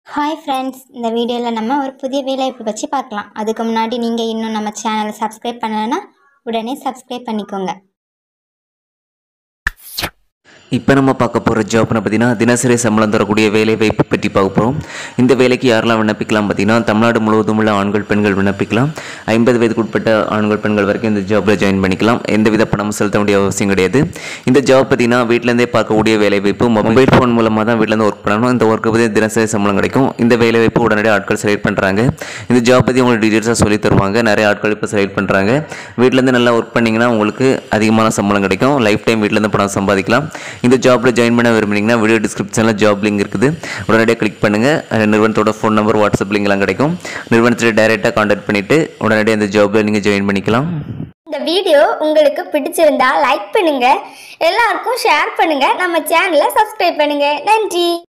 hi friends இந்த வீடியோவில் நம்ம ஒரு புதிய வேலைவாய்ப்பு பற்றி பார்க்கலாம் அதுக்கு முன்னாடி நீங்கள் இன்னும் நம்ம சேனலை சப்ஸ்கிரைப் பண்ணலைன்னா உடனே சப்ஸ்கிரைப் பண்ணிக்கோங்க இப்போ நம்ம பார்க்க போகிற ஜாப்னு பார்த்தீங்கன்னா தினசரி சம்பளம் தரக்கூடிய வேலை வாய்ப்பு பற்றி பார்க்க போகிறோம் இந்த வேலைக்கு யாரெல்லாம் விண்ணப்பிக்கலாம் பார்த்தீங்கன்னா தமிழ்நாடு முழுவதும் உள்ள ஆண்கள் பெண்கள் விண்ணப்பிக்கலாம் ஐம்பது வயதுக்கு உட்பட்ட ஆண்கள் பெண்கள் வரைக்கும் இந்த ஜாப்பில் ஜாயின் பண்ணிக்கலாம் எந்தவித பணமும் செலுத்த வேண்டிய அவசியம் கிடையாது இந்த ஜாப் பார்த்தீங்கன்னா வீட்டிலேருந்தே பார்க்கக்கூடிய வேலை வாய்ப்பு மொபைல் ஃபோன் மூலமாக தான் வீட்டிலேருந்து ஒர்க் பண்ணணும் இந்த ஒர்க்கு பற்றி தினசரி சம்பளம் கிடைக்கும் இந்த வேலை வாய்ப்பு உடனடியாக ஆட்கள் செலக்ட் பண்ணுறாங்க இந்த ஜாப் பற்றி உங்களுக்கு டீட்டெயில்ஸாக சொல்லி தருவாங்க நிறைய ஆட்கள் இப்போ செலக்ட் பண்ணுறாங்க வீட்டிலேருந்து நல்லா ஒர்க் பண்ணிங்கன்னா உங்களுக்கு அதிகமான சம்பளம் கிடைக்கும் லைஃப் டைம் வீட்டிலேருந்து பணம் சம்பாதிக்கலாம் இந்த ஜாப்பில் ஜாயின் பண்ண விரும்புனீங்கன்னா வீடியோ டிஸ்கிரிப்ஷனில் ஜாப் லிங்க் இருக்குது உடனடியாக கிளிக் பண்ணுங்கள் நிறுவனத்தோட ஃபோன் நம்பர் வாட்ஸ்அப் லிங்க்லாம் கிடைக்கும் நிறுவனத்தில் டைரெக்டாக காண்டாக்ட் பண்ணிவிட்டு உடனடியாக இந்த ஜாப்பில் நீங்கள் ஜாயின் பண்ணிக்கலாம் இந்த வீடியோ உங்களுக்கு பிடிச்சிருந்தா லைக் பண்ணுங்க எல்லாருக்கும் ஷேர் பண்ணுங்க நம்ம சேனலை சப்ஸ்கிரைப் பண்ணுங்க நன்றி